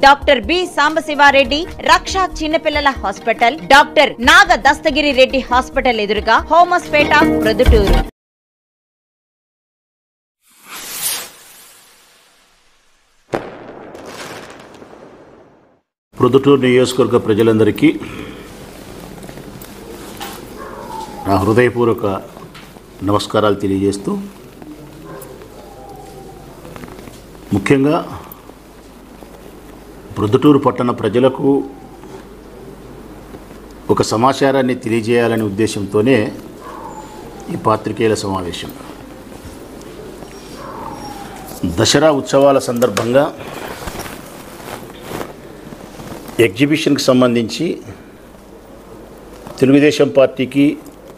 doctor B Sambasiva Reddy Raksha చిన్నపిల్లల hospital doctor Naga Dastagiri Reddy hospital ఎదురుగా హోమస్పేట ప్రొద్దుటూరు ప్రొద్దుటూరు నియోజకవర్గ ప్రజలందరికీ నా హృదయపూర్వక నమస్కారాలు తెలియజేస్తూ ముఖ్యంగా ప్రొద్దుటూరు పట్టణ ప్రజలకు ఒక సమాచారాన్ని తెలియజేయాలనే ఉద్దేశంతోనే ఈ పాత్రికేయుల సమావేశం దసరా ఉత్సవాల సందర్భంగా ఎగ్జిబిషన్కి సంబంధించి తెలుగుదేశం పార్టీకి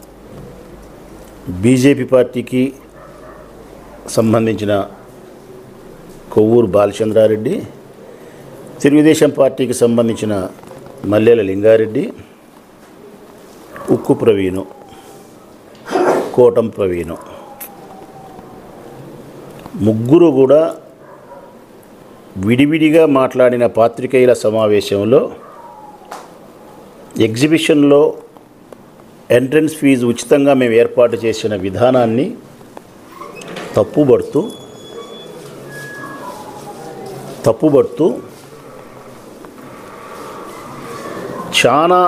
బీజేపీ పార్టీకి సంబంధించిన కొవ్వూరు బాలచంద్రారెడ్డి తెలుగుదేశం పార్టీకి సంబంధించిన మల్లెల లింగారెడ్డి ఉక్కు ప్రవీణు కోటం ప్రవీణు ముగ్గురు కూడా విడివిడిగా మాట్లాడిన పాత్రికేయుల సమావేశంలో ఎగ్జిబిషన్లో ఎంట్రన్స్ ఫీజు ఉచితంగా మేము ఏర్పాటు చేసిన విధానాన్ని తప్పుబడుతూ తప్పుబడుతూ చాలా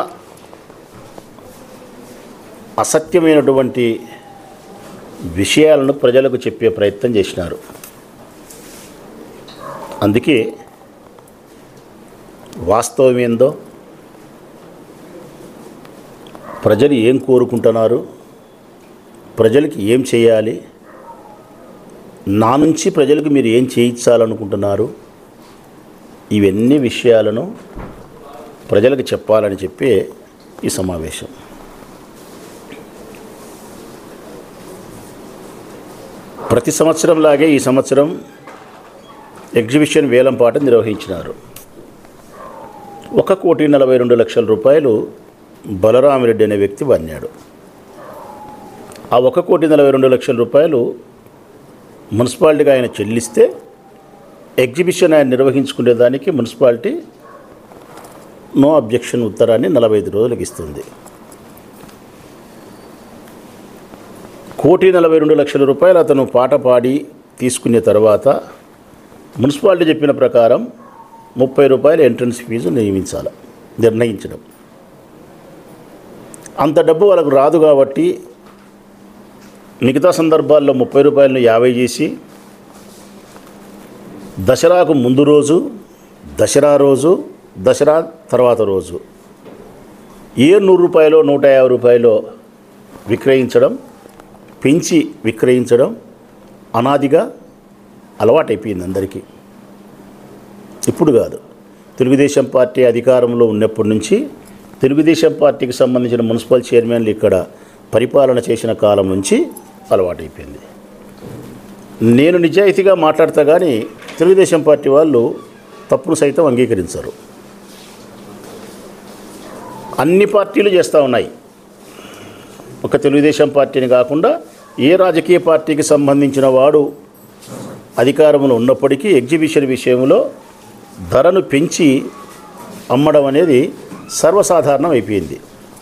అసత్యమైనటువంటి విషయాలను ప్రజలకు చెప్పే ప్రయత్నం చేసినారు అందుకే వాస్తవం ఏందో ప్రజలు ఏం కోరుకుంటున్నారు ప్రజలకి ఏం చేయాలి నా నుంచి ప్రజలకు మీరు ఏం చేయించాలనుకుంటున్నారు ఇవన్నీ విషయాలను ప్రజలకు చెప్పాలని చెప్పి ఈ సమావేశం ప్రతి సంవత్సరంలాగే ఈ సంవత్సరం ఎగ్జిబిషన్ వేలంపాట నిర్వహించినారు ఒక కోటి నలభై రెండు లక్షల రూపాయలు బలరామిరెడ్డి అనే వ్యక్తి వన్నాడు ఆ ఒక కోటి నలభై రెండు లక్షల రూపాయలు మున్సిపాలిటీగా ఆయన చెల్లిస్తే ఎగ్జిబిషన్ ఆయన నిర్వహించుకునేదానికి మున్సిపాలిటీ నో అబ్జెక్షన్ ఉత్తరాన్ని నలభై ఐదు రోజులకు ఇస్తుంది కోటి నలభై రెండు లక్షల రూపాయలు అతను పాట పాడి తీసుకునే తర్వాత మున్సిపాలిటీ చెప్పిన ప్రకారం ముప్పై రూపాయల ఎంట్రన్స్ ఫీజు నియమించాలి నిర్ణయించడం అంత డబ్బు వాళ్ళకు రాదు కాబట్టి మిగతా సందర్భాల్లో ముప్పై రూపాయలను యాభై చేసి దసరాకు ముందు రోజు దసరా రోజు దసరా తర్వాత రోజు ఏ నూరు రూపాయలు నూట యాభై రూపాయలు విక్రయించడం పెంచి విక్రయించడం అనాదిగా అలవాటైపోయింది అందరికీ ఇప్పుడు కాదు తెలుగుదేశం పార్టీ అధికారంలో ఉన్నప్పటి నుంచి తెలుగుదేశం పార్టీకి సంబంధించిన మున్సిపల్ చైర్మన్లు ఇక్కడ పరిపాలన చేసిన కాలం నుంచి అలవాటైపోయింది నేను నిజాయితీగా మాట్లాడతా కానీ తెలుగుదేశం పార్టీ వాళ్ళు తప్పును సైతం అంగీకరించరు అన్ని పార్టీలు చేస్తూ ఉన్నాయి ఒక తెలుగుదేశం పార్టీని కాకుండా ఏ రాజకీయ పార్టీకి సంబంధించిన వాడు అధికారంలో ఉన్నప్పటికీ ఎగ్జిబిషన్ విషయంలో ధరను పెంచి అమ్మడం అనేది సర్వసాధారణం అయిపోయింది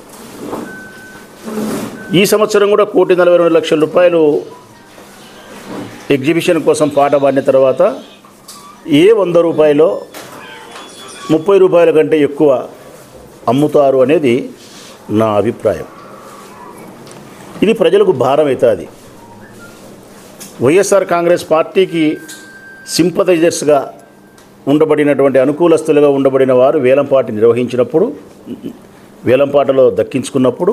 ఈ సంవత్సరం కూడా కోటి నలభై రెండు లక్షల రూపాయలు ఎగ్జిబిషన్ కోసం పాట పాడిన తర్వాత ఏ వంద రూపాయలో ముప్పై రూపాయల కంటే ఎక్కువ అమ్ముతారు అనేది నా అభిప్రాయం ఇది ప్రజలకు భారం అవుతుంది వైఎస్ఆర్ కాంగ్రెస్ పార్టీకి సింపథైజర్స్గా ఉండబడినటువంటి అనుకూలస్తులుగా ఉండబడిన వారు వేలంపాట నిర్వహించినప్పుడు వేలంపాటలో దక్కించుకున్నప్పుడు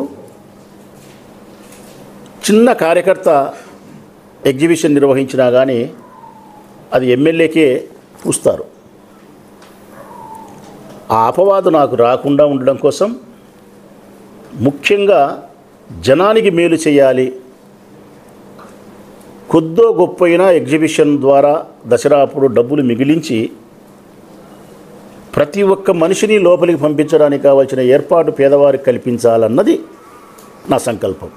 చిన్న కార్యకర్త ఎగ్జిబిషన్ నిర్వహించినా కానీ అది ఎమ్మెల్యేకే పూస్తారు ఆ అపవాదు నాకు రాకుండా ఉండడం కోసం ముఖ్యంగా జనానికి మేలు చేయాలి కొద్దో గొప్పైనా ఎగ్జిబిషన్ ద్వారా దసరా అప్పుడు డబ్బులు మిగిలించి ప్రతి ఒక్క మనిషిని లోపలికి పంపించడానికి కావాల్సిన ఏర్పాటు పేదవారికి కల్పించాలన్నది నా సంకల్పం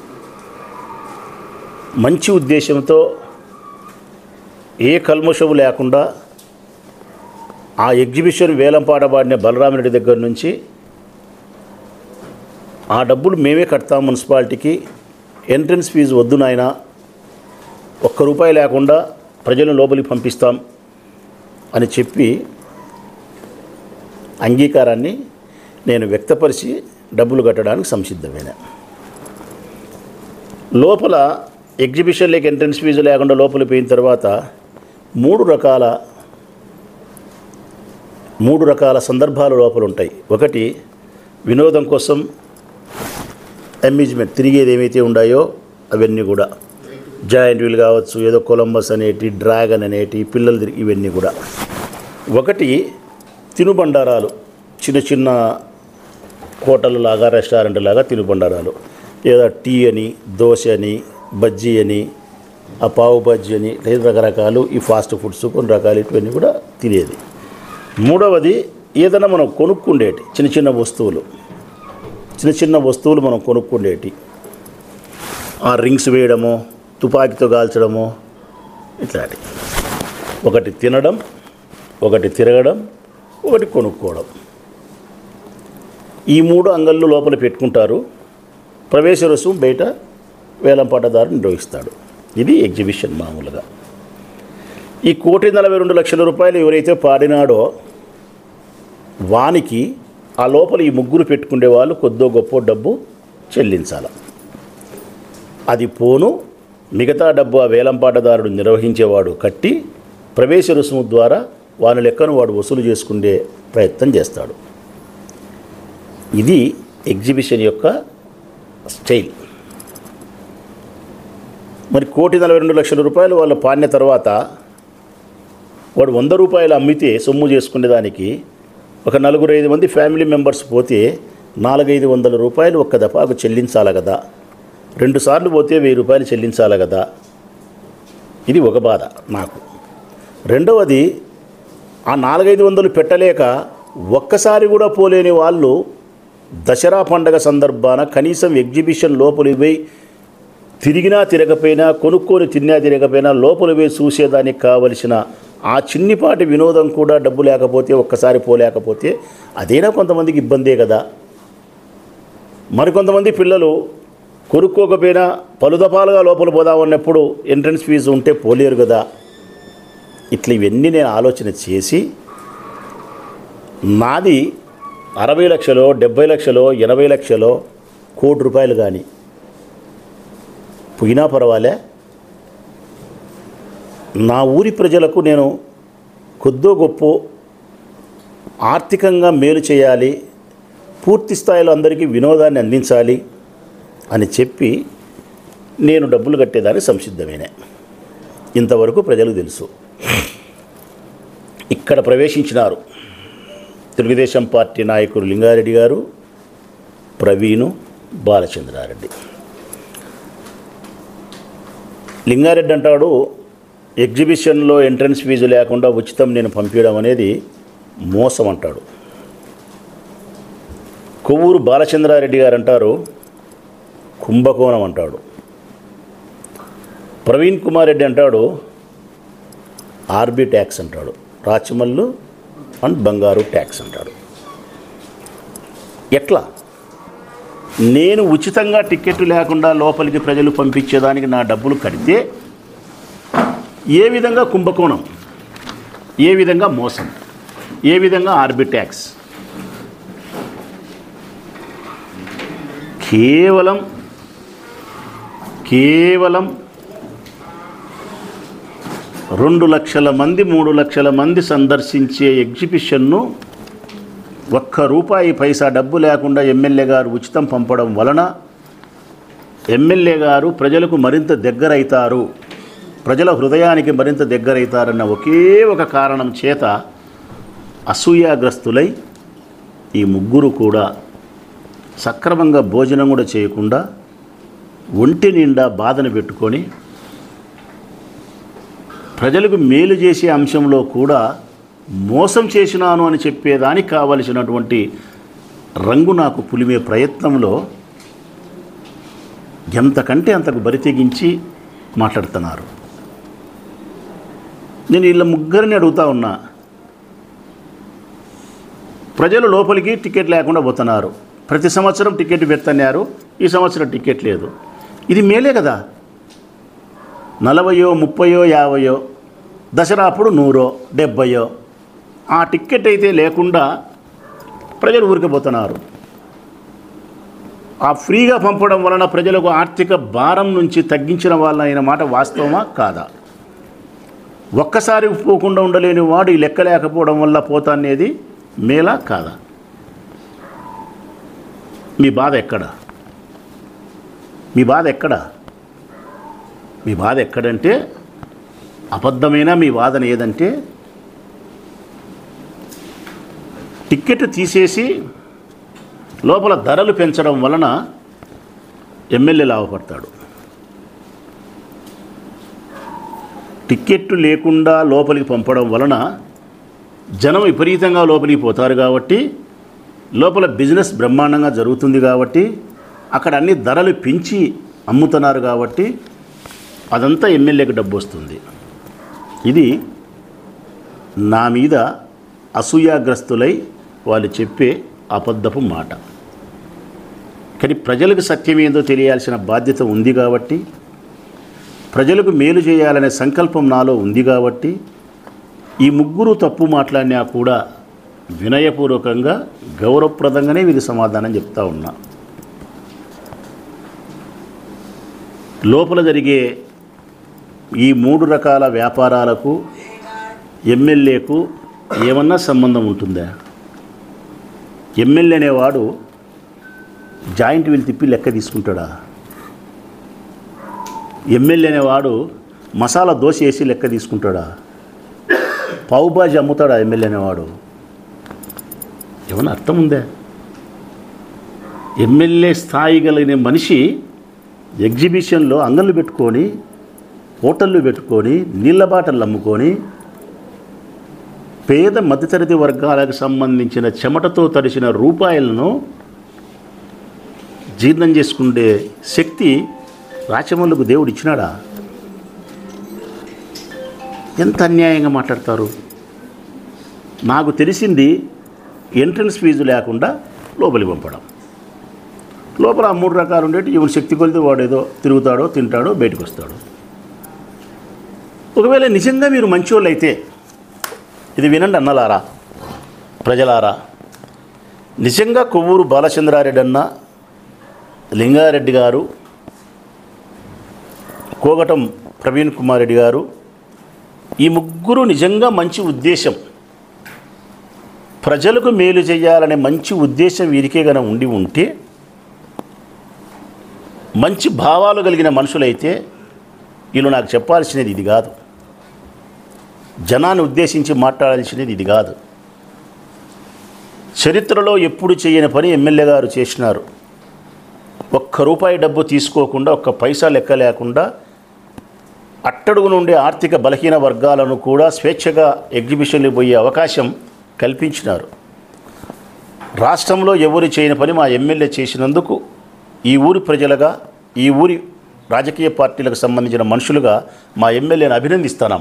మంచి ఉద్దేశంతో ఏ కల్మషము లేకుండా ఆ ఎగ్జిబిషన్ వేలంపాట పాడిన బలరామరెడ్డి దగ్గర నుంచి ఆ డబ్బులు మేమే కడతాం మున్సిపాలిటీకి ఎంట్రన్స్ ఫీజు వద్దు నాయనా ఒక్క రూపాయి లేకుండా ప్రజలను లోపలికి పంపిస్తాం అని చెప్పి అంగీకారాన్ని నేను వ్యక్తపరిచి డబ్బులు కట్టడానికి సంసిద్ధమైన లోపల ఎగ్జిబిషన్లోకి ఎంట్రన్స్ ఫీజు లేకుండా లోపలికి పోయిన తర్వాత మూడు రకాల మూడు రకాల సందర్భాలు లోపల ఉంటాయి ఒకటి వినోదం కోసం అమ్యూజ్మెంట్ తిరిగేది ఏమైతే ఉన్నాయో అవన్నీ కూడా జాయింట్ వీల్ కావచ్చు ఏదో కొలంబస్ అనేటి డ్రాగన్ అనేటి పిల్లలు తిరిగి ఇవన్నీ కూడా ఒకటి తినుబండారాలు చిన్న చిన్న హోటల్ లాగా రెస్టారెంట్ లాగా తినుబండారాలు ఏదో టీ అని దోశ అని బజ్జీ అని ఆ పావు బజ్జీ అని లేదా రకరకాలు ఈ ఫాస్ట్ ఫుడ్స్ కొన్ని రకాలు ఇవన్నీ కూడా తినేది మూడవది ఏదైనా మనం కొనుక్కుండేటి చిన్న చిన్న వస్తువులు చిన్న చిన్న వస్తువులు మనం కొనుక్కుండేటి ఆ రింగ్స్ వేయడము తుపాకీతో కాల్చడము ఇట్లాంటి ఒకటి తినడం ఒకటి తిరగడం ఒకటి కొనుక్కోవడం ఈ మూడు అంగళ్ళు లోపల పెట్టుకుంటారు ప్రవేశ రుసుము బయట వేలంపాటదారు నిర్వహిస్తాడు ఇది ఎగ్జిబిషన్ మామూలుగా ఈ కోటి నలభై రెండు లక్షల రూపాయలు ఎవరైతే పాడినాడో వానికి ఆ లోపల ఈ ముగ్గురు పెట్టుకునే వాళ్ళు కొద్దో గొప్ప డబ్బు చెల్లించాలి అది పోను మిగతా డబ్బు ఆ వేలంపాటదారుడు నిర్వహించేవాడు కట్టి ప్రవేశ రుసుము ద్వారా వాని లెక్కను వాడు వసూలు చేసుకునే ప్రయత్నం చేస్తాడు ఇది ఎగ్జిబిషన్ యొక్క స్టైల్ మరి కోటి నలభై రెండు లక్షల రూపాయలు వాళ్ళు పాడిన తర్వాత వాడు వంద రూపాయలు అమ్మితే సొమ్ము చేసుకునే దానికి ఒక నలుగురు ఐదు మంది ఫ్యామిలీ మెంబర్స్ పోతే నాలుగైదు వందల రూపాయలు ఒక్క దఫాకు చెల్లించాలి కదా రెండు సార్లు పోతే వెయ్యి రూపాయలు చెల్లించాలి కదా ఇది ఒక బాధ నాకు రెండవది ఆ నాలుగైదు వందలు పెట్టలేక ఒక్కసారి కూడా పోలేని వాళ్ళు దసరా పండగ సందర్భాన కనీసం ఎగ్జిబిషన్ లోపలికి పోయి తిరిగినా తిరగపోయినా కొనుక్కొని తిన్నా తిరగపోయినా లోపల పోయి చూసేదానికి కావలసిన ఆ చిన్నిపాటి వినోదం కూడా డబ్బు లేకపోతే ఒక్కసారి పోలేకపోతే అదేనా కొంతమందికి ఇబ్బందే కదా మరికొంతమంది పిల్లలు కొనుక్కోకపోయినా పలుదపాలుగా లోపల పోదామన్నప్పుడు ఎంట్రన్స్ ఫీజు ఉంటే పోలేరు కదా ఇట్లా ఇవన్నీ నేను ఆలోచన చేసి నాది అరవై లక్షలో డెబ్బై లక్షలో ఎనభై లక్షలో కోటి రూపాయలు కానీ పోయినా పర్వాలే నా ఊరి ప్రజలకు నేను కొద్దో గొప్ప ఆర్థికంగా మేలు చేయాలి పూర్తి స్థాయిలో అందరికీ వినోదాన్ని అందించాలి అని చెప్పి నేను డబ్బులు కట్టేదానికి సంసిద్ధమైన ఇంతవరకు ప్రజలకు తెలుసు ఇక్కడ ప్రవేశించినారు తెలుగుదేశం పార్టీ నాయకుడు లింగారెడ్డి గారు ప్రవీణు బాలచంద్రారెడ్డి లింగారెడ్డి అంటాడు ఎగ్జిబిషన్లో ఎంట్రన్స్ ఫీజు లేకుండా ఉచితం నేను పంపించడం అనేది మోసం అంటాడు కొవ్వూరు బాలచంద్రారెడ్డి గారు అంటారు కుంభకోణం అంటాడు ప్రవీణ్ కుమార్ రెడ్డి అంటాడు ఆర్బీ ట్యాక్స్ అంటాడు రాచమల్లు అండ్ బంగారు ట్యాక్స్ అంటాడు ఎట్లా నేను ఉచితంగా టికెట్ లేకుండా లోపలికి ప్రజలు పంపించేదానికి నా డబ్బులు కడితే ఏ విధంగా కుంభకోణం ఏ విధంగా మోసం ఏ విధంగా ఆర్బి ట్యాక్స్ కేవలం కేవలం రెండు లక్షల మంది మూడు లక్షల మంది సందర్శించే ఎగ్జిబిషన్ను ఒక్క రూపాయి పైసా డబ్బు లేకుండా ఎమ్మెల్యే గారు ఉచితం పంపడం వలన ఎమ్మెల్యే గారు ప్రజలకు మరింత దగ్గరైతారు ప్రజల హృదయానికి మరింత దగ్గరైతారన్న ఒకే ఒక కారణం చేత అసూయాగ్రస్తులై ఈ ముగ్గురు కూడా సక్రమంగా భోజనం కూడా చేయకుండా ఒంటి నిండా బాధను పెట్టుకొని ప్రజలకు మేలు చేసే అంశంలో కూడా మోసం చేసినాను అని చెప్పేదానికి కావలసినటువంటి రంగు నాకు పులిమే ప్రయత్నంలో ఎంతకంటే అంతకు బరి తెగించి మాట్లాడుతున్నారు నేను వీళ్ళ ముగ్గురిని అడుగుతా ఉన్నా ప్రజలు లోపలికి టికెట్ లేకుండా పోతున్నారు ప్రతి సంవత్సరం టికెట్ పెడుతున్నారు ఈ సంవత్సరం టికెట్ లేదు ఇది మేలే కదా నలభయో ముప్పయో యాభయో దసరా అప్పుడు నూరో డెబ్బయో ఆ టికెట్ అయితే లేకుండా ప్రజలు ఊరికిపోతున్నారు ఆ ఫ్రీగా పంపడం వలన ప్రజలకు ఆర్థిక భారం నుంచి తగ్గించిన వాళ్ళైన మాట వాస్తవమా కాదా ఒక్కసారి పోకుండా ఉండలేని వాడు ఈ లెక్క లేకపోవడం వల్ల పోతా అనేది మేలా కాదా మీ బాధ ఎక్కడ మీ బాధ ఎక్కడ మీ బాధ ఎక్కడంటే అబద్ధమైన మీ వాదన ఏదంటే టిక్కెట్ తీసేసి లోపల ధరలు పెంచడం వలన ఎమ్మెల్యే లాభపడతాడు టిక్కెట్టు లేకుండా లోపలికి పంపడం వలన జనం విపరీతంగా లోపలికి పోతారు కాబట్టి లోపల బిజినెస్ బ్రహ్మాండంగా జరుగుతుంది కాబట్టి అక్కడ అన్ని ధరలు పెంచి అమ్ముతున్నారు కాబట్టి అదంతా ఎమ్మెల్యేకి డబ్బు వస్తుంది ఇది నా మీద అసూయాగ్రస్తులై వాళ్ళు చెప్పే అబద్ధపు మాట కానీ ప్రజలకు సత్యం ఏందో తెలియాల్సిన బాధ్యత ఉంది కాబట్టి ప్రజలకు మేలు చేయాలనే సంకల్పం నాలో ఉంది కాబట్టి ఈ ముగ్గురు తప్పు మాట్లాడినా కూడా వినయపూర్వకంగా గౌరవప్రదంగానే వీరి సమాధానం చెప్తా ఉన్నా లోపల జరిగే ఈ మూడు రకాల వ్యాపారాలకు ఎమ్మెల్యేకు ఏమన్నా సంబంధం ఉంటుందా ఎమ్మెల్యే అనేవాడు జాయింట్ వీల్ తిప్పి లెక్క తీసుకుంటాడా ఎమ్మెల్యే అనేవాడు మసాలా దోశ వేసి లెక్క తీసుకుంటాడా పావుబాజీ అమ్ముతాడా ఎమ్మెల్యే అనేవాడు ఏమన్నా అర్థం ఉందా ఎమ్మెల్యే స్థాయి కలిగిన మనిషి ఎగ్జిబిషన్లో అంగళ్ళు పెట్టుకొని హోటళ్ళు పెట్టుకొని నీళ్ళ బాటలు అమ్ముకొని పేద మధ్యతరగతి వర్గాలకు సంబంధించిన చెమటతో తడిసిన రూపాయలను జీర్ణం చేసుకుండే శక్తి రాచమల్లుకు దేవుడు ఇచ్చినాడా ఎంత అన్యాయంగా మాట్లాడతారు నాకు తెలిసింది ఎంట్రన్స్ ఫీజు లేకుండా లోపలికి పంపడం లోపల ఆ మూడు రకాలు ఉండేటి ఎవరి శక్తి కొలితే వాడు ఏదో తిరుగుతాడో తింటాడో బయటకు వస్తాడు ఒకవేళ నిజంగా మీరు మంచోళ్ళు అయితే ఇది వినండి అన్నలారా ప్రజలారా నిజంగా కొవ్వూరు బాలచంద్రారెడ్డి అన్న లింగారెడ్డి గారు కోగటం ప్రవీణ్ కుమార్ రెడ్డి గారు ఈ ముగ్గురు నిజంగా మంచి ఉద్దేశం ప్రజలకు మేలు చేయాలనే మంచి ఉద్దేశం వీరికే గన ఉండి ఉంటే మంచి భావాలు కలిగిన మనుషులైతే వీళ్ళు నాకు చెప్పాల్సినది ఇది కాదు జనాన్ని ఉద్దేశించి మాట్లాడాల్సినది ఇది కాదు చరిత్రలో ఎప్పుడు చేయని పని ఎమ్మెల్యే గారు చేసినారు ఒక్క రూపాయి డబ్బు తీసుకోకుండా ఒక్క పైసా లెక్క లేకుండా అట్టడుగు నుండి ఆర్థిక బలహీన వర్గాలను కూడా స్వేచ్ఛగా ఎగ్జిబిషన్లు పోయే అవకాశం కల్పించినారు రాష్ట్రంలో ఎవరు చేయని పని మా ఎమ్మెల్యే చేసినందుకు ఈ ఊరి ప్రజలుగా ఈ ఊరి రాజకీయ పార్టీలకు సంబంధించిన మనుషులుగా మా ఎమ్మెల్యేని అభినందిస్తున్నాం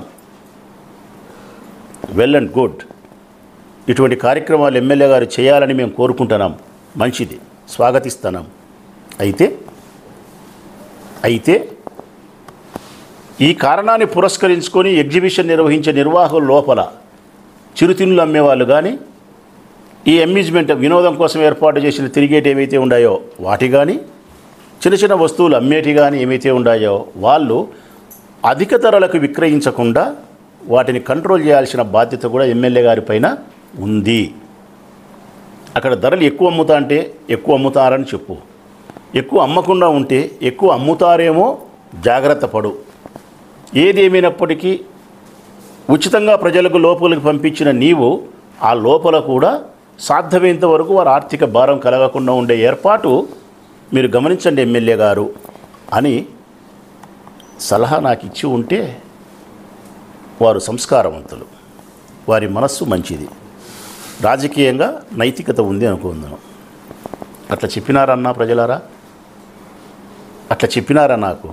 వెల్ అండ్ గుడ్ ఇటువంటి కార్యక్రమాలు ఎమ్మెల్యే గారు చేయాలని మేము కోరుకుంటున్నాం మంచిది స్వాగతిస్తున్నాం అయితే అయితే ఈ కారణాన్ని పురస్కరించుకొని ఎగ్జిబిషన్ నిర్వహించే నిర్వాహకుల లోపల చిరుతిళ్ళు అమ్మేవాళ్ళు కానీ ఈ అమ్యూజ్మెంట్ వినోదం కోసం ఏర్పాటు చేసిన తిరిగేటి ఏవైతే ఉన్నాయో వాటి కానీ చిన్న చిన్న వస్తువులు అమ్మేటి కానీ ఏమైతే ఉన్నాయో వాళ్ళు అధిక ధరలకు విక్రయించకుండా వాటిని కంట్రోల్ చేయాల్సిన బాధ్యత కూడా ఎమ్మెల్యే గారి పైన ఉంది అక్కడ ధరలు ఎక్కువ అమ్ముతా అంటే ఎక్కువ అమ్ముతారని చెప్పు ఎక్కువ అమ్మకుండా ఉంటే ఎక్కువ అమ్ముతారేమో జాగ్రత్త పడు ఏది ఏమైనప్పటికీ ఉచితంగా ప్రజలకు లోపలికి పంపించిన నీవు ఆ లోపల కూడా సాధ్యమైనంత వరకు వారి ఆర్థిక భారం కలగకుండా ఉండే ఏర్పాటు మీరు గమనించండి ఎమ్మెల్యే గారు అని సలహా నాకు ఇచ్చి ఉంటే వారు సంస్కారవంతులు వారి మనస్సు మంచిది రాజకీయంగా నైతికత ఉంది అనుకుందాం అట్లా చెప్పినారన్నా ప్రజలారా అట్లా చెప్పినారా నాకు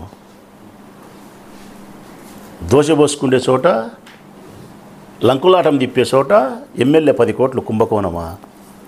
దోశ పోసుకునే చోట లంకులాటం తిప్పే చోట ఎమ్మెల్యే పది కోట్లు కుంభకోణమా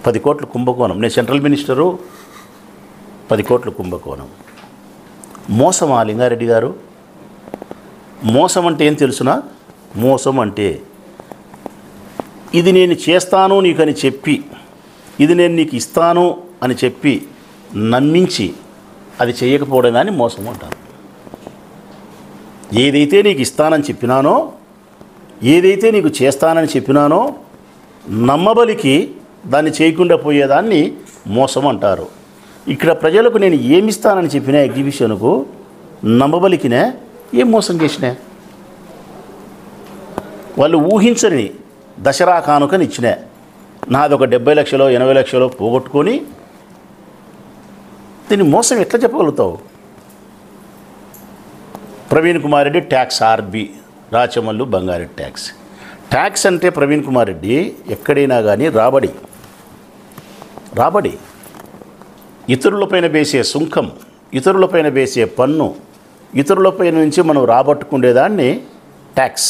పది కోట్ల కుంభకోణం నేను సెంట్రల్ మినిస్టరు పది కోట్ల కుంభకోణం మోసమా లింగారెడ్డి గారు మోసం అంటే ఏం తెలుసునా మోసం అంటే ఇది నేను చేస్తాను నీకని చెప్పి ఇది నేను నీకు ఇస్తాను అని చెప్పి నమ్మించి అది చేయకపోవడం కానీ మోసం అంటారు ఏదైతే నీకు ఇస్తానని చెప్పినానో ఏదైతే నీకు చేస్తానని చెప్పినానో నమ్మబలికి దాన్ని చేయకుండా పోయేదాన్ని మోసం అంటారు ఇక్కడ ప్రజలకు నేను ఏమిస్తానని చెప్పిన ఎగ్జిబిషన్కు నమ్మబలికినే ఏం మోసం చేసినా వాళ్ళు ఊహించని దసరా కానుకని ఇచ్చినా నాది ఒక డెబ్బై లక్షలో ఎనభై లక్షలో పోగొట్టుకొని దీన్ని మోసం ఎట్లా చెప్పగలుగుతావు Praveen Kumar Reddy tax RB Rachamallu Bangareddy tax tax అంటే ప్రవీణ్ కుమార్ రెడ్డి ఎక్కడైనా కానీ రాబడి రాబడి ఇతరులపైన వేసే సుంకం ఇతరులపైన వేసే పన్ను ఇతరులపైన నుంచి మనం రాబట్టుకునేదాన్ని ట్యాక్స్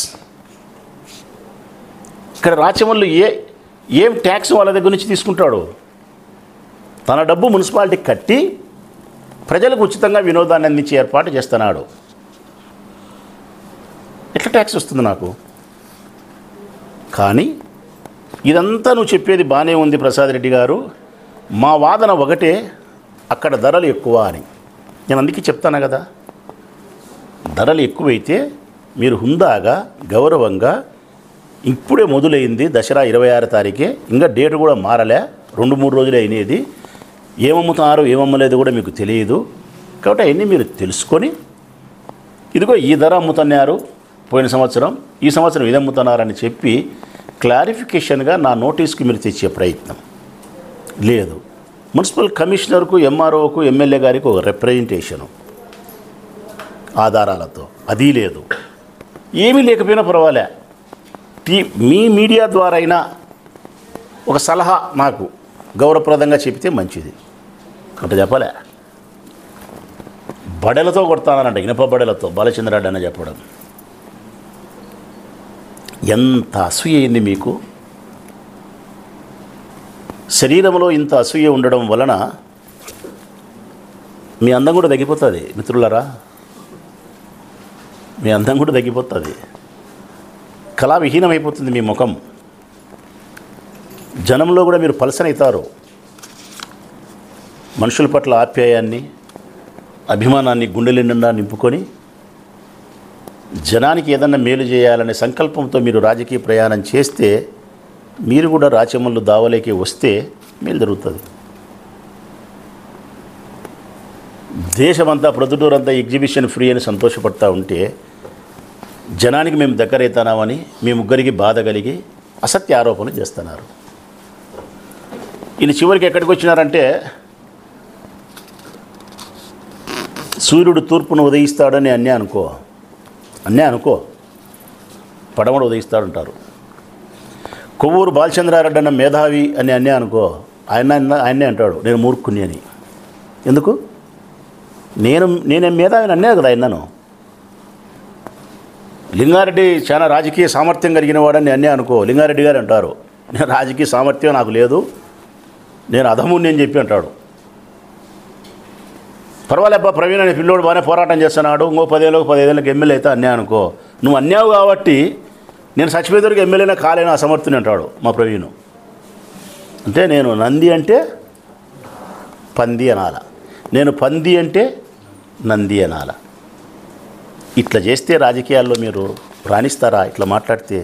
ఇక్కడ రాచమల్లు ఏ ఏం ట్యాక్స్ వాళ్ళ దగ్గర నుంచి తీసుకుంటాడు తన డబ్బు మున్సిపాలిటీకి కట్టి ప్రజలకు ఉచితంగా వినోదాన్ని అందించే ఏర్పాటు చేస్తున్నాడు ఎట్లా ట్యాక్స్ వస్తుంది నాకు కానీ ఇదంతా నువ్వు చెప్పేది బాగానే ఉంది ప్రసాద్ రెడ్డి గారు మా వాదన ఒకటే అక్కడ ధరలు ఎక్కువ అని నేను అందుకే చెప్తాను కదా ధరలు ఎక్కువైతే మీరు హుందాగా గౌరవంగా ఇప్పుడే మొదలైంది దసరా ఇరవై ఆరు తారీఖే ఇంకా డేట్ కూడా మారలే రెండు మూడు రోజులే అయినది ఏమమ్ముతున్నారు ఏమమ్మలేదు కూడా మీకు తెలియదు కాబట్టి అవన్నీ మీరు తెలుసుకొని ఇదిగో ఈ ధర అమ్ముతున్నారు పోయిన సంవత్సరం ఈ సంవత్సరం ఇది అమ్ముతున్నారని చెప్పి క్లారిఫికేషన్గా నా నోటీస్కి మీరు తెచ్చే ప్రయత్నం లేదు మున్సిపల్ కమిషనర్కు ఎంఆర్ఓకు ఎమ్మెల్యే గారికి ఒక రిప్రజెంటేషను ఆధారాలతో అది లేదు ఏమీ లేకపోయినా పర్వాలే టీ మీ మీడియా ద్వారా అయినా ఒక సలహా నాకు గౌరవప్రదంగా చెప్తే మంచిది అంటే చెప్పలే బడలతో కొడతానంట ఇనప బడలతో బాలచంద్రాడు అన్న చెప్పడం ఎంత అసూయ అయింది మీకు శరీరంలో ఇంత అసూయ ఉండడం వలన మీ అందం కూడా తగ్గిపోతుంది మిత్రులరా మీ అందం కూడా తగ్గిపోతుంది కళా విహీనమైపోతుంది మీ ముఖం జనంలో కూడా మీరు పలసనవుతారు మనుషుల పట్ల ఆప్యాయాన్ని అభిమానాన్ని గుండెల నిండా నింపుకొని జనానికి ఏదన్నా మేలు చేయాలనే సంకల్పంతో మీరు రాజకీయ ప్రయాణం చేస్తే మీరు కూడా రాచమల్లు దావలేకి వస్తే మేలు జరుగుతుంది దేశమంతా ప్రొద్దుటూరంతా ఎగ్జిబిషన్ ఫ్రీ అని సంతోషపడతా ఉంటే జనానికి మేము దగ్గరైతున్నామని మీ ముగ్గురికి బాధ కలిగి అసత్య ఆరోపణలు చేస్తున్నారు ఈయన చివరికి ఎక్కడికి వచ్చినారంటే సూర్యుడు తూర్పును ఉదయిస్తాడని అన్నీ అనుకో అన్నీ అనుకో పడమడు ఉదయిస్తాడంటారు కొవ్వూరు బాలచంద్రారెడ్డి అన్న మేధావి అని అన్నీ అనుకో ఆయన అన్న- ఆయన్నే అంటాడు నేను మూర్ఖుని అని ఎందుకు నేను నేనే మేధావిని అన్నా కదా ఆయనను లింగారెడ్డి చాలా రాజకీయ సామర్థ్యం కలిగిన వాడని అన్నీ అనుకో లింగారెడ్డి గారు అంటారు నేను రాజకీయ సామర్థ్యం నాకు లేదు నేను అధముని అని చెప్పి అంటాడు పర్వాలేబ్బా ప్రవీణ్ అనే పిల్లోడు బాగానే పోరాటం చేస్తున్నాడు ఇంకో పదేళ్ళకు పదిహేళ్ళకి ఎమ్మెల్యే అయితే అన్యాయం అనుకో నువ్వు అన్యావు కాబట్టి నేను చచ్చిపోయేదరికి ఎమ్మెల్యేనే కాలేను అసమర్థుని అంటాడు మా ప్రవీణ్ అంటే నేను నంది అంటే పంది అనాల నేను పంది అంటే నంది అనాల ఇట్లా చేస్తే రాజకీయాల్లో మీరు రాణిస్తారా ఇట్లా మాట్లాడితే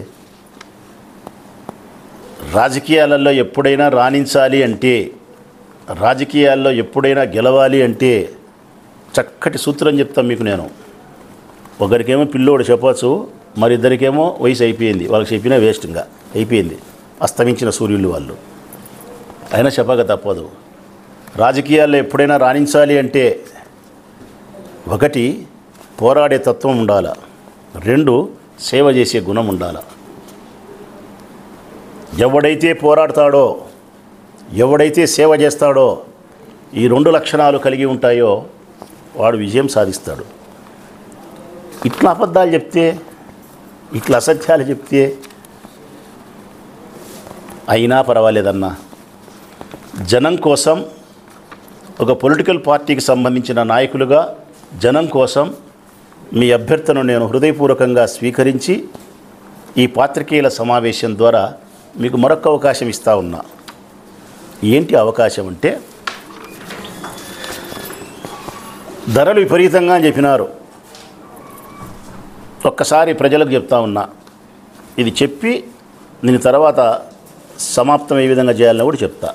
రాజకీయాలలో ఎప్పుడైనా రాణించాలి అంటే రాజకీయాల్లో ఎప్పుడైనా గెలవాలి అంటే చక్కటి సూత్రం చెప్తాను మీకు నేను ఒకరికేమో పిల్లోడు చెప్పచ్చు మరిద్దరికేమో వయసు అయిపోయింది వాళ్ళకి చెప్పినా వేస్ట్ ఇంకా అయిపోయింది అస్తమించిన సూర్యులు వాళ్ళు అయినా చెప్పక తప్పదు రాజకీయాల్లో ఎప్పుడైనా రాణించాలి అంటే ఒకటి పోరాడే తత్వం ఉండాల రెండు సేవ చేసే గుణం ఉండాల ఎవడైతే పోరాడతాడో ఎవడైతే సేవ చేస్తాడో ఈ రెండు లక్షణాలు కలిగి ఉంటాయో వాడు విజయం సాధిస్తాడు ఇట్లా అబద్ధాలు చెప్తే ఇట్లా అసత్యాలు చెప్తే అయినా పర్వాలేదన్నా జనం కోసం ఒక పొలిటికల్ పార్టీకి సంబంధించిన నాయకులుగా జనం కోసం మీ అభ్యర్థన నేను హృదయపూర్వకంగా స్వీకరించి ఈ పాత్రికేయుల సమావేశం ద్వారా మీకు మరొక అవకాశం ఇస్తా ఉన్నా ఏంటి అవకాశం అంటే ధరలు విపరీతంగా అని చెప్పినారు ఒక్కసారి ప్రజలకు చెప్తా ఉన్నా ఇది చెప్పి దీని తర్వాత సమాప్తం ఏ విధంగా చేయాలని కూడా చెప్తా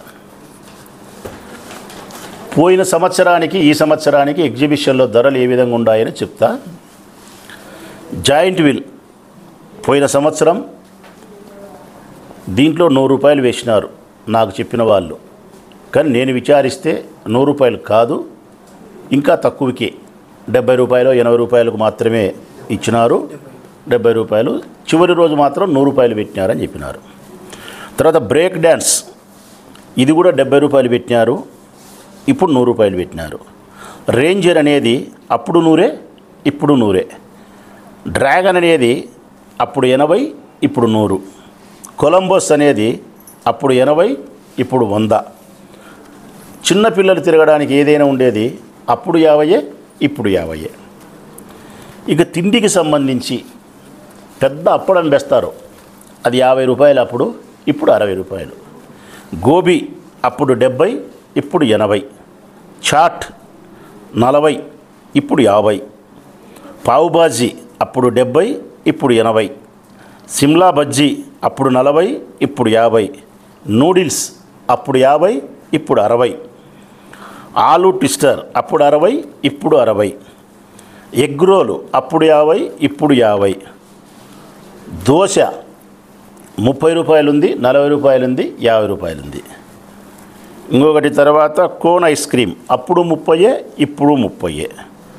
పోయిన సంవత్సరానికి ఈ సంవత్సరానికి ఎగ్జిబిషన్లో ధరలు ఏ విధంగా ఉన్నాయని చెప్తా జాయింట్ విల్ పోయిన సంవత్సరం దీంట్లో నూరు రూపాయలు వేసినారు నాకు చెప్పిన వాళ్ళు కానీ నేను విచారిస్తే నూరు రూపాయలు కాదు ఇంకా తక్కువకే డెబ్బై రూపాయలు ఎనభై రూపాయలకు మాత్రమే ఇచ్చినారు డెబ్బై రూపాయలు చివరి రోజు మాత్రం నూరు రూపాయలు పెట్టినారని చెప్పినారు తర్వాత బ్రేక్ డ్యాన్స్ ఇది కూడా డెబ్బై రూపాయలు పెట్టినారు ఇప్పుడు నూరు రూపాయలు పెట్టినారు రేంజర్ అనేది అప్పుడు నూరే ఇప్పుడు నూరే డ్రాగన్ అనేది అప్పుడు ఎనభై ఇప్పుడు నూరు కొలంబస్ అనేది అప్పుడు ఎనభై ఇప్పుడు వంద చిన్నపిల్లలు తిరగడానికి ఏదైనా ఉండేది అప్పుడు యాభయ్యే ఇప్పుడు యాభయ్యే ఇక తిండికి సంబంధించి పెద్ద అప్పడం వేస్తారు అది యాభై రూపాయలు అప్పుడు ఇప్పుడు అరవై రూపాయలు గోబీ అప్పుడు డెబ్బై ఇప్పుడు ఎనభై చాట్ నలభై ఇప్పుడు యాభై పావుబాజీ అప్పుడు డెబ్బై ఇప్పుడు ఎనభై సిమ్లా బజ్జీ అప్పుడు నలభై ఇప్పుడు యాభై నూడిల్స్ అప్పుడు యాభై ఇప్పుడు అరవై ఆలు ట్విస్టర్ అప్పుడు అరవై ఇప్పుడు అరవై ఎగ్ రోలు అప్పుడు యాభై ఇప్పుడు యాభై దోశ ముప్పై రూపాయలు ఉంది నలభై రూపాయలు ఉంది యాభై రూపాయలు ఉంది ఇంకొకటి తర్వాత కోన్ ఐస్ క్రీమ్ అప్పుడు ముప్పయే ఇప్పుడు ముప్పయే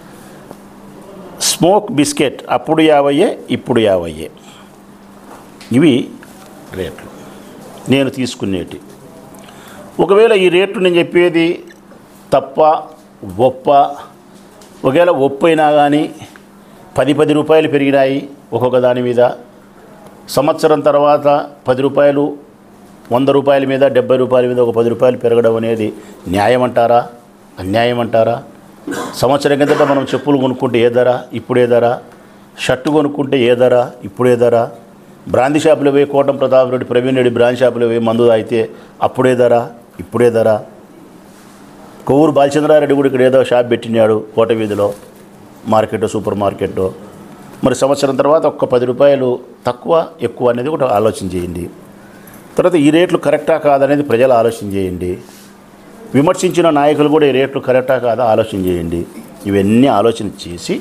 స్మోక్ బిస్కెట్ అప్పుడు యాభయ్యే ఇప్పుడు యాభయ్యే ఇవి రేట్లు నేను తీసుకునేటి ఒకవేళ ఈ రేట్లు నేను చెప్పేది తప్ప ఒప్ప ఒకవేళ ఒప్పు అయినా కానీ పది పది రూపాయలు పెరిగినాయి ఒక్కొక్క దాని మీద సంవత్సరం తర్వాత పది రూపాయలు వంద రూపాయల మీద డెబ్బై రూపాయల మీద ఒక పది రూపాయలు పెరగడం అనేది న్యాయం అంటారా అన్యాయం అంటారా సంవత్సరం కిందట మనం చెప్పులు కొనుక్కుంటే ఏ ధర ఇప్పుడే ధర షర్టు కొనుక్కుంటే ఏ ధర ఇప్పుడే ధర బ్రాంతి షాపులో పోయి కోటం ప్రతాప్ రెడ్డి ప్రవీణ్ రెడ్డి బ్రాంతి షాపులో పోయి మందు తాగితే అప్పుడే ధర ఇప్పుడే ధర కొవ్వూరు బాలచంద్రారెడ్డి కూడా ఇక్కడ ఏదో షాప్ పెట్టినాడు కోట వీధిలో మార్కెట్ సూపర్ మార్కెట్ మరి సంవత్సరం తర్వాత ఒక్క పది రూపాయలు తక్కువ ఎక్కువ అనేది కూడా ఆలోచన చేయండి తర్వాత ఈ రేట్లు కరెక్టా కాదనేది ప్రజలు ఆలోచన చేయండి విమర్శించిన నాయకులు కూడా ఈ రేట్లు కరెక్టా కాదా ఆలోచన చేయండి ఇవన్నీ ఆలోచన చేసి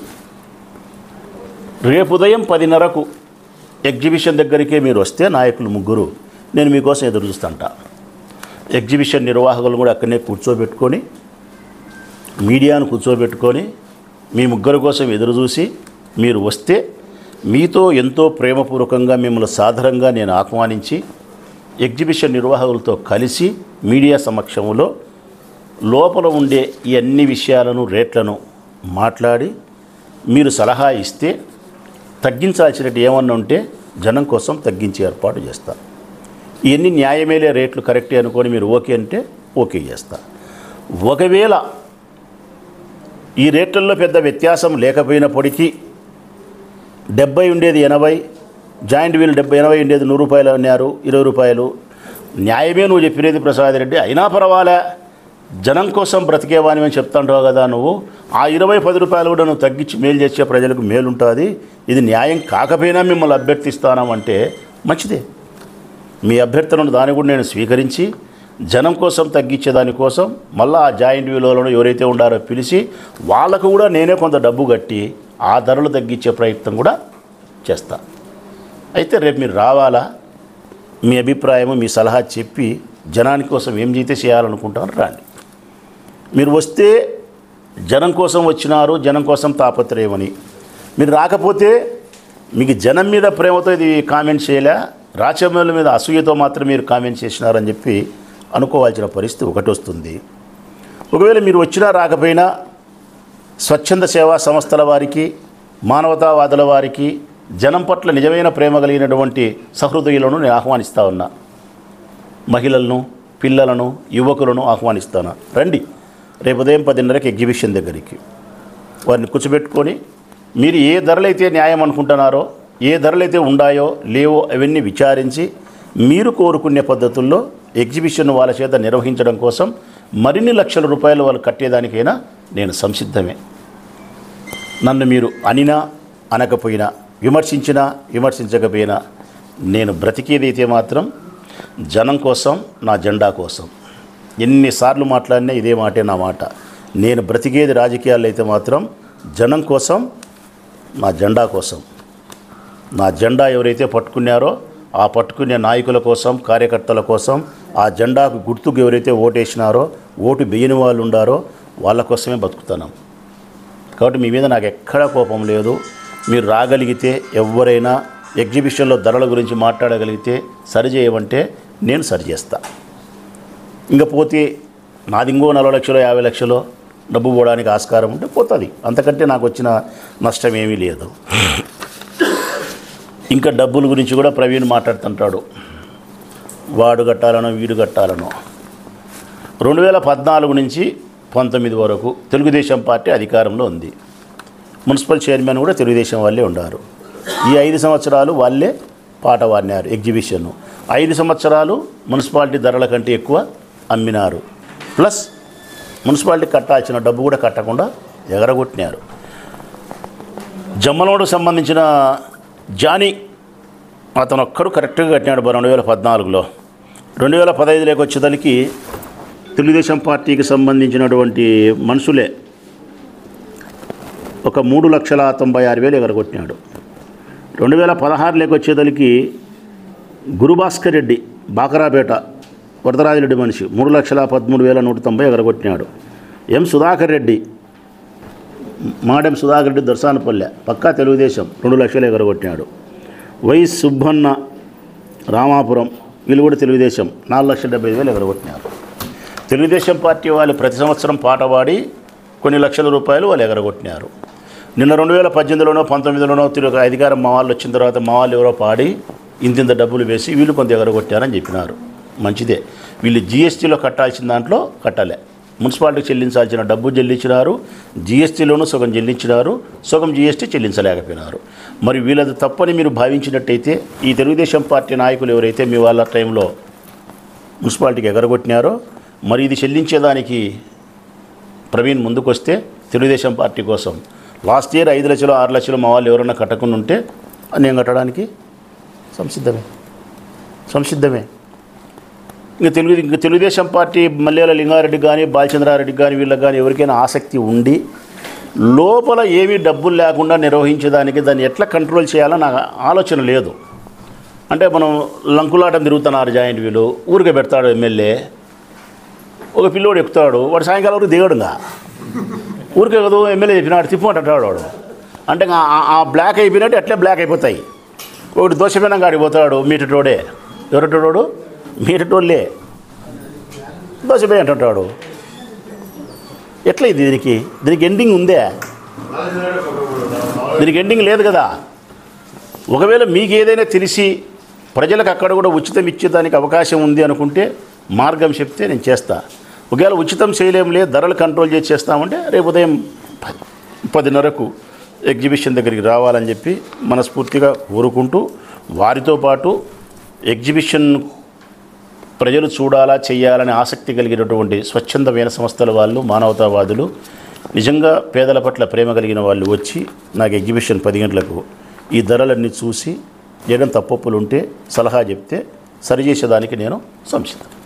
రేపు ఉదయం పదిన్నరకు ఎగ్జిబిషన్ దగ్గరికే మీరు వస్తే నాయకులు ముగ్గురు నేను మీకోసం ఎదురు చూస్తుంటా ఎగ్జిబిషన్ నిర్వాహకులు కూడా అక్కడనే కూర్చోబెట్టుకొని మీడియాను కూర్చోబెట్టుకొని మీ ముగ్గురు కోసం ఎదురు చూసి మీరు వస్తే మీతో ఎంతో ప్రేమపూర్వకంగా మిమ్మల్ని సాధారణంగా నేను ఆహ్వానించి ఎగ్జిబిషన్ నిర్వాహకులతో కలిసి మీడియా సమక్షంలో లోపల ఉండే ఈ అన్ని విషయాలను రేట్లను మాట్లాడి మీరు సలహా ఇస్తే తగ్గించాల్సినట్టు ఏమన్నా ఉంటే జనం కోసం తగ్గించే ఏర్పాటు చేస్తా ఇవన్నీ న్యాయమేలే రేట్లు కరెక్టే అనుకొని మీరు ఓకే అంటే ఓకే చేస్తా ఒకవేళ ఈ రేట్లలో పెద్ద వ్యత్యాసం లేకపోయినప్పటికీ డెబ్బై ఉండేది ఎనభై జాయింట్ వీల్ డెబ్బై ఎనభై ఉండేది నూరు రూపాయలు అన్నారు ఇరవై రూపాయలు న్యాయమే నువ్వు చెప్పినది ప్రసాద్ రెడ్డి అయినా పర్వాలే జనం కోసం బ్రతికేవాని అని చెప్తాంటావు కదా నువ్వు ఆ ఇరవై పది రూపాయలు కూడా నువ్వు తగ్గించి మేలు చేసే ప్రజలకు మేలు ఉంటుంది ఇది న్యాయం కాకపోయినా మిమ్మల్ని అభ్యర్థిస్తానామంటే మంచిదే మీ అభ్యర్థనను దాన్ని కూడా నేను స్వీకరించి జనం కోసం తగ్గించే దానికోసం మళ్ళీ ఆ జాయింట్ విలువలను ఎవరైతే ఉండారో పిలిచి వాళ్ళకు కూడా నేనే కొంత డబ్బు కట్టి ఆ ధరలు తగ్గించే ప్రయత్నం కూడా చేస్తా అయితే రేపు మీరు రావాలా మీ అభిప్రాయము మీ సలహా చెప్పి జనాని కోసం ఏం చేస్తే చేయాలనుకుంటారో రాండి మీరు వస్తే జనం కోసం వచ్చినారు జనం కోసం తాపత్రయమని మీరు రాకపోతే మీకు జనం మీద ప్రేమతో ఇది కామెంట్ చేయలే రాచమౌళి మీద అసూయతో మాత్రం మీరు కామెంట్ చేసినారని చెప్పి అనుకోవాల్సిన పరిస్థితి ఒకటి వస్తుంది ఒకవేళ మీరు వచ్చినా రాకపోయినా స్వచ్ఛంద సేవా సంస్థల వారికి మానవతావాదుల వారికి జనం పట్ల నిజమైన ప్రేమ కలిగినటువంటి సహృదయులను నేను ఆహ్వానిస్తా ఉన్నా మహిళలను పిల్లలను యువకులను ఆహ్వానిస్తాను రండి రేపు ఉదయం పదిన్నరకి ఎగ్జిబిషన్ దగ్గరికి వారిని కూర్చోబెట్టుకొని మీరు ఏ ధరలైతే న్యాయం అనుకుంటున్నారో ఏ ధరలైతే ఉండాయో లేవో అవన్నీ విచారించి మీరు కోరుకునే పద్ధతుల్లో ఎగ్జిబిషన్ వాళ్ళ చేత నిర్వహించడం కోసం మరిన్ని లక్షల రూపాయలు వాళ్ళు కట్టేదానికైనా నేను సంసిద్ధమే నన్ను మీరు అనినా అనకపోయినా విమర్శించినా విమర్శించకపోయినా నేను బ్రతికేదైతే మాత్రం జనం కోసం నా జెండా కోసం ఎన్నిసార్లు మాట్లాడినా ఇదే మాటే నా మాట నేను బ్రతికేది రాజకీయాల్లో అయితే మాత్రం జనం కోసం నా జెండా కోసం నా జెండా ఎవరైతే పట్టుకున్నారో ఆ పట్టుకునే నాయకుల కోసం కార్యకర్తల కోసం ఆ జెండాకు గుర్తుకు ఎవరైతే ఓటేసినారో ఓటు వేయని వాళ్ళు ఉండారో వాళ్ళ కోసమే బతుకుతున్నాం కాబట్టి మీ మీద నాకు ఎక్కడా కోపం లేదు మీరు రాగలిగితే ఎవరైనా ఎగ్జిబిషన్లో ధరల గురించి మాట్లాడగలిగితే సరి చేయమంటే నేను సరి చేస్తా ఇంకా పోతే నాది ఇంకో నలభై లక్షలు యాభై లక్షలు డబ్బు పోవడానికి ఆస్కారం ఉంటే పోతుంది అంతకంటే నాకు వచ్చిన నష్టం ఏమీ లేదు ఇంకా డబ్బుల గురించి కూడా ప్రవీణ్ మాట్లాడుతుంటాడు వాడు కట్టాలనో వీడు కట్టాలనో రెండు వేల పద్నాలుగు నుంచి పంతొమ్మిది వరకు తెలుగుదేశం పార్టీ అధికారంలో ఉంది మున్సిపల్ చైర్మన్ కూడా తెలుగుదేశం వాళ్ళే ఉన్నారు ఈ ఐదు సంవత్సరాలు వాళ్ళే పాట పాడినారు ఎగ్జిబిషన్ ఐదు సంవత్సరాలు మున్సిపాలిటీ ధరల కంటే ఎక్కువ అమ్మినారు ప్లస్ మున్సిపాలిటీ కట్టాల్సిన డబ్బు కూడా కట్టకుండా ఎగరగొట్టినారు జమ్మలోడుకు సంబంధించిన జానీ అతను ఒక్కడు కరెక్ట్గా కట్టినాడు బా రెండు వేల పద్నాలుగులో రెండు వేల పదహైదులోకి వచ్చేదానికి తెలుగుదేశం పార్టీకి సంబంధించినటువంటి మనుషులే ఒక మూడు లక్షల తొంభై ఆరు వేలు ఎగరగొట్టినాడు రెండు వేల పదహారులోకి వచ్చేదానికి గురుభాస్కర్ రెడ్డి బాకరాపేట వరదరాజిరెడ్డి మనిషి మూడు లక్షల పదమూడు వేల నూట తొంభై ఎగరగొట్టినాడు ఎం సుధాకర్ రెడ్డి మాడెం సుధాకర్ రెడ్డి దర్శనపల్లె పక్కా తెలుగుదేశం రెండు లక్షలు ఎగరగొట్టినాడు వై సుబ్బన్న రామాపురం వీళ్ళు కూడా తెలుగుదేశం నాలుగు లక్షల డెబ్బై ఐదు వేలు ఎగరగొట్టినారు తెలుగుదేశం పార్టీ వాళ్ళు ప్రతి సంవత్సరం పాట పాడి కొన్ని లక్షల రూపాయలు వాళ్ళు ఎగరగొట్టినారు నిన్న రెండు వేల పద్దెనిమిదిలోనో పంతొమ్మిదిలోనో తిరుగు అధికారం మా వాళ్ళు వచ్చిన తర్వాత మా వాళ్ళు ఎవరో పాడి ఇంతింత డబ్బులు వేసి వీళ్ళు కొంత ఎగరగొట్టారని చెప్పినారు మంచిదే వీళ్ళు జిఎస్టీలో కట్టాల్సిన దాంట్లో కట్టలే మున్సిపాలిటీకి చెల్లించాల్సిన డబ్బు చెల్లించినారు జిఎస్టీలోనూ సగం చెల్లించినారు సగం జిఎస్టీ చెల్లించలేకపోయినారు మరి వీళ్ళది తప్పని మీరు భావించినట్టయితే ఈ తెలుగుదేశం పార్టీ నాయకులు ఎవరైతే మీ వాళ్ళ టైంలో మున్సిపాలిటీకి ఎగరగొట్టినారో మరి ఇది చెల్లించేదానికి ప్రవీణ్ ముందుకొస్తే తెలుగుదేశం పార్టీ కోసం లాస్ట్ ఇయర్ ఐదు లక్షలు ఆరు లక్షలు మా వాళ్ళు ఎవరైనా కట్టకుండా ఉంటే నేను కట్టడానికి సంసిద్ధమే సంసిద్ధమే ఇంకా తెలుగు ఇంకా తెలుగుదేశం పార్టీ మల్లేల లింగారెడ్డి కానీ బాలచంద్రారెడ్డి కానీ వీళ్ళకి కానీ ఎవరికైనా ఆసక్తి ఉండి లోపల ఏమీ డబ్బులు లేకుండా నిర్వహించేదానికి దాన్ని ఎట్లా కంట్రోల్ చేయాలో నాకు ఆలోచన లేదు అంటే మనం లంకులాటం తిరుగుతున్నారు జాయింట్ వీలు ఊరికే పెడతాడు ఎమ్మెల్యే ఒక పిల్లోడు ఎక్కుతాడు వాడు సాయంకాలం వరకు దిగడుగా ఊరికే కదా ఎమ్మెల్యే చెప్పినాడు తిప్పమంటాడు వాడు అంటే ఇంకా ఆ- ఆ బ్లాక్ అయిపోయినట్టు అట్లే బ్లాక్ అయిపోతాయి ఒకటి దోషమైన గాడికి పోతాడు మీటటోడే ఎవరటోడు మీటటోళ్ళే దోషపోయి అంటుంటాడు ఎట్లా ఇది దీనికి దీనికి ఎండింగ్ ఉందే దీనికి ఎండింగ్ లేదు కదా ఒకవేళ మీకు ఏదైనా తెలిసి ప్రజలకు అక్కడ కూడా ఉచితం ఇచ్చేదానికి అవకాశం ఉంది అనుకుంటే మార్గం చెప్తే నేను చేస్తా ఒకవేళ ఉచితం చేయలేం లేదు ధరలు కంట్రోల్ చేసి చేస్తామంటే రేపు ఉదయం ప- పదిన్నరకు ఎగ్జిబిషన్ దగ్గరికి రావాలని చెప్పి మనస్ఫూర్తిగా కోరుకుంటూ వారితో పాటు ఎగ్జిబిషన్ ప్రజలు చూడాలా చేయాలనే ఆసక్తి కలిగినటువంటి స్వచ్ఛందమైన సంస్థల వాళ్ళు మానవతావాదులు నిజంగా పేదల పట్ల ప్రేమ కలిగిన వాళ్ళు వచ్చి నాకు ఎగ్జిబిషన్ పది గంటలకు ఈ ధరలన్నీ చూసి ఏదైనా తప్పొప్పులు ఉంటే సలహా చెప్తే సరిచేసేదానికి నేను సంసిద్ధం